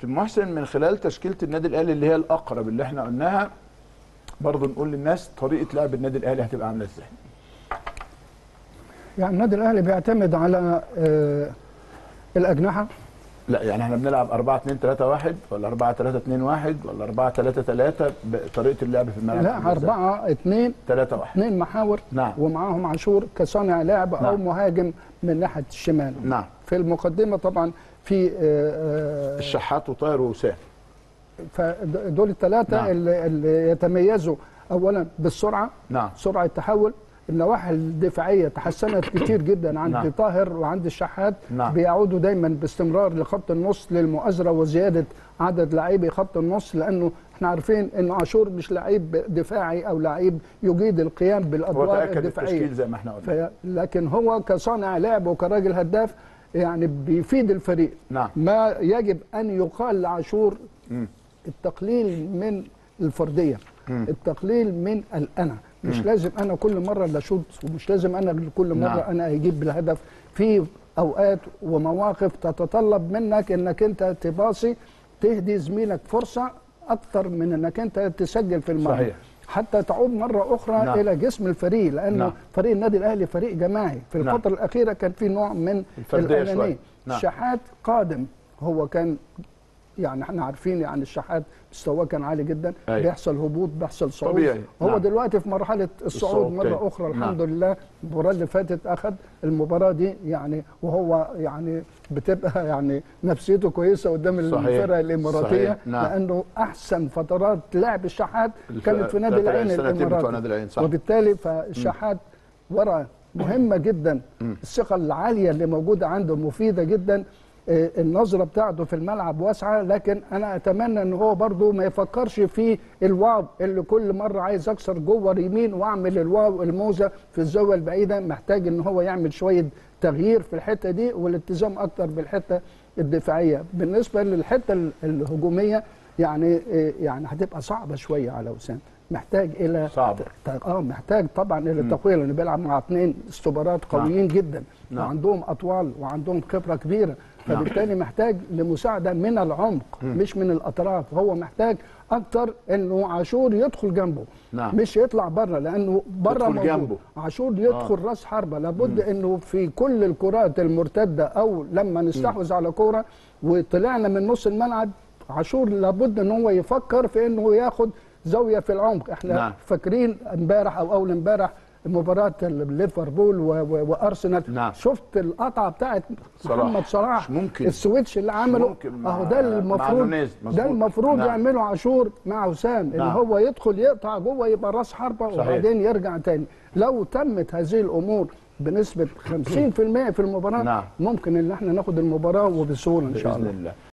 كابتن محسن من خلال تشكيله النادي الاهلي اللي هي الاقرب اللي احنا قلناها برضه نقول للناس طريقه لعب النادي الاهلي هتبقى عامله ازاي يعني النادي الاهلي بيعتمد على آه، الاجنحه لا يعني احنا بنلعب 4 2 3 1 ولا 4 3 2 1 ولا 4 3 3 بطريقه اللعب في الملعب لا أربعة اثنين 3 1 اثنين محاور نعم. ومعاهم عاشور كصانع لعب أو نعم. مهاجم من ناحية الشمال نعم في المقدمة طبعا في آه، آه، الشحات وطاهر ووسام فدول الثلاثة نعم. اللي, اللي يتميزوا أولا بالسرعة نعم سرعة التحول النواحي الدفاعية تحسنت كتير جدا عند نعم. طاهر وعند الشحات نعم. بيعودوا دايما باستمرار لخط النص للمؤازرة وزيادة عدد لاعبي خط النص لأنه احنا عارفين ان عاشور مش لعيب دفاعي او لعيب يجيد القيام هو بالادوار تاكد الدفاعيه التشكيل زي ما احنا قلنا ف... لكن هو كصانع لعب وكراجل هداف يعني بيفيد الفريق نعم ما يجب ان يقال لعاشور مم. التقليل من الفرديه مم. التقليل من الانا مش لازم انا كل مره اللي اشوط ومش لازم انا كل مره نعم. انا اجيب بالهدف في اوقات ومواقف تتطلب منك انك انت تباصي تهدي زميلك فرصه اكتر من انك انت تسجل في المرمى صحيح. حتى تعود مره اخرى نعم. نعم. الى جسم الفريق لانه نعم. نعم. فريق النادي الاهلي فريق جماعي في نعم. الفتره الاخيره كان في نوع من الفردية شوية. الانانيه نعم. الشحات قادم هو كان يعني احنا عارفين يعني الشحات مستواه كان عالي جدا أيوة. بيحصل هبوط بيحصل صعود طبيعي. هو نعم. دلوقتي في مرحله الصعود الصعود مره تاني. اخرى نعم. الحمد لله المباراه اللي فاتت اخذ المباراه دي يعني وهو يعني بتبقى يعني نفسيته كويسه قدام صحيح. الفرق الاماراتيه صحيح. نعم. لانه احسن فترات لعب الشحات الف- كانت في نادي تلاتة العين سنتين بتوع الاماراتي نادي العين، صح. وبالتالي فالشحات ورا مهمه جدا الثقه العاليه اللي موجوده عنده مفيده جدا آه، النظره بتاعته في الملعب واسعه لكن انا اتمنى ان هو برضه ما يفكرش في الواو اللي كل مره عايز اكسر جوه اليمين واعمل الواو الموزه في الزاويه البعيده محتاج ان هو يعمل شويه تغيير في الحته دي والالتزام اكتر بالحته الدفاعيه بالنسبه للحته ال- الهجوميه يعني آه، يعني هتبقى صعبه شويه على وسام محتاج الى صعبة. ت- اه محتاج طبعا الى التقويه لانه بيلعب مع اثنين استوبرات قويين جدا نعم. وعندهم اطوال وعندهم خبره كبيره فبالتالي محتاج لمساعده من العمق مش من الاطراف هو محتاج اكتر انه عاشور يدخل جنبه نعم. مش يطلع بره لانه بره يدخل موجود جنبه. عاشور يدخل آه. راس حربه لابد انه في كل الكرات المرتده او لما نستحوذ على كوره وطلعنا من نص الملعب عاشور لابد ان هو يفكر في انه ياخد زاويه في العمق احنا نعم. فاكرين امبارح او اول امبارح مباراه ليفربول و- و- وارسنال نعم. شفت القطعه بتاعت صلاح. محمد صلاح مش ممكن. السويتش اللي عمله ممكن مع- اهو ده مع المفروض نونيز. ده مظبوط. المفروض نعم. يعمله عاشور مع وسام ان نعم. هو يدخل يقطع جوه يبقى راس حربه صحيح. وبعدين يرجع تاني لو تمت هذه الامور بنسبه 50% في المباراه نعم. ممكن ان احنا ناخد المباراه وبسهوله ان شاء باذن الله الله